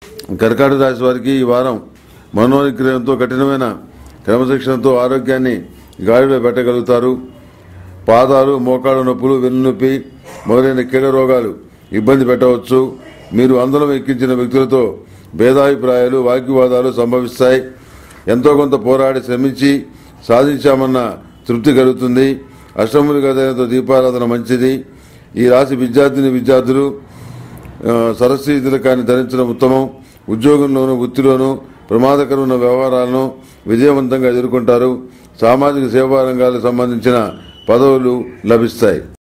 కర్కాటక రాశి వారికి ఈ వారం మనోనిగ్రహంతో కఠినమైన క్రమశిక్షణతో ఆరోగ్యాన్ని గాడిలో పెట్టగలుగుతారు పాదాలు మోకాళ్ళ నొప్పులు వెన్నునొప్పి మొదలైన కీడ రోగాలు ఇబ్బంది పెట్టవచ్చు మీరు అందరం ఎక్కించిన వ్యక్తులతో భేదాభిప్రాయాలు వాగ్వివాదాలు సంభవిస్తాయి ఎంతో కొంత పోరాడి శ్రమించి సాధించామన్న తృప్తి కలుగుతుంది అష్టములు గదైనతో దీపారాధన మంచిది ఈ రాశి విద్యార్థిని విద్యార్థులు ఆ, సరస్వతి తిలకాన్ని ధరించడం ఉత్తమం ఉద్యోగంలోనూ వృత్తిలోనూ ప్రమాదకరమైన వ్యవహారాలను విజయవంతంగా ఎదుర్కొంటారు సామాజిక సేవా రంగాలకు సంబంధించిన పదవులు లభిస్తాయి